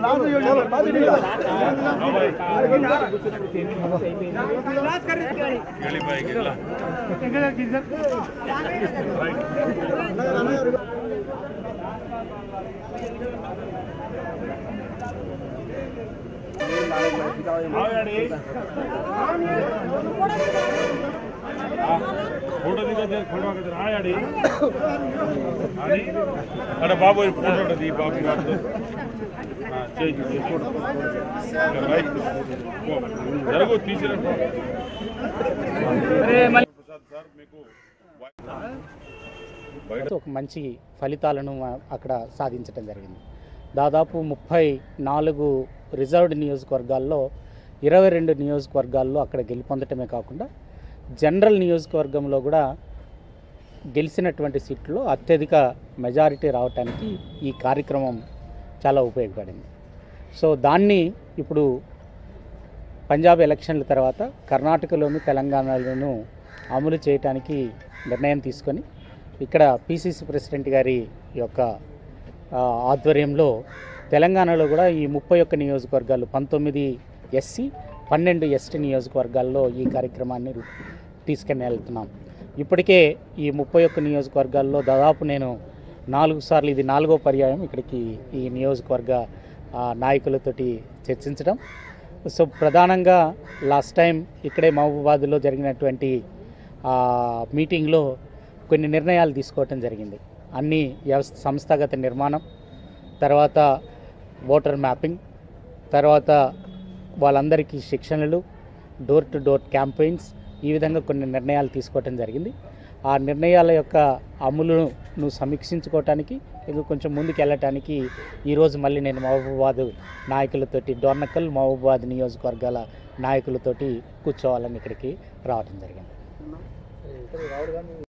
photo దిగదు photo రాయాడి అని అరే బాబు ఈ ఫోటో ఉంటుంది ఈ బాబు కాదు చేయి ఫోటో రైట్ జరుగు తీసిన ప్రసాద్ సార్ మీకు ఒక మంచి ఫలితాలను మ- అక్కడ సాధించడం జరిగింది దాదాపు ముప్పై నాలుగు రిజర్వ్డ్ నియోజకవర్గాల్లో ఇరవై రెండు నియోజకవర్గాల్లో అక్కడ గెలుపొందటమే కాకుండా జనరల్ నియోజకవర్గంలో కూడా గెలిచినటువంటి సీట్లలో అత్యధిక మెజారిటీ రావటానికి ఈ కార్యక్రమం చాలా ఉపయోగపడింది సో దాన్ని ఇప్పుడు పంజాబ్ ఎలక్షన్ల తర్వాత కర్ణాటకలోను తెలంగాణలోను అమలు చేయటానికి నిర్ణయం తీసుకొని ఇక్కడ పిసిసి ప్రెసిడెంట్ గారి యొక్క ఆ, ఆధ్వర్యంలో తెలంగాణలో కూడా ఈ ముప్పై ఒక్క నియోజకవర్గాలు పంతొమ్మిది ఎస్సీ పన్నెండు ఎస్టీ నియోజకవర్గాల్లో ఈ కార్యక్రమాన్ని రు- తీసుకుని వెళ్తున్నాం ఇప్పటికే ఈ ముప్పై ఒక్క నియోజకవర్గాల్లో దాదాపు నేను నాలుగు సార్లు ఇది నాలుగో పర్యాయం ఇక్కడికి ఈ నియోజకవర్గ ఆ, నాయకులతోటి చర్చించడం సో ప్రధానంగా లాస్ట్ టైం ఇక్కడే మహబూబాద్లో జరిగినటువంటి ఆ, మీటింగ్లో కొన్ని నిర్ణయాలు తీసుకోవటం జరిగింది అన్ని వ్యవస్థ సంస్థాగత నిర్మాణం తర్వాత ఓటర్ మ్యాపింగ్ తర్వాత వాళ్ళందరికీ శిక్షణలు డోర్ టు డోర్ క్యాంపెయిన్స్ ఈ విధంగా కొన్ని నిర్ణయాలు తీసుకోవటం జరిగింది ఆ నిర్ణయాల యొక్క అమలును సమీక్షించుకోవటానికి ఇంకా కొంచెం ముందుకు వెళ్ళటానికి ఈరోజు మళ్ళీ నేను మహబూబాద్ నాయకులతోటి డోర్నకల్ మహబూబాద్ నియోజకవర్గాల నాయకులతోటి కూర్చోవాలని ఇక్కడికి రావడం జరిగింది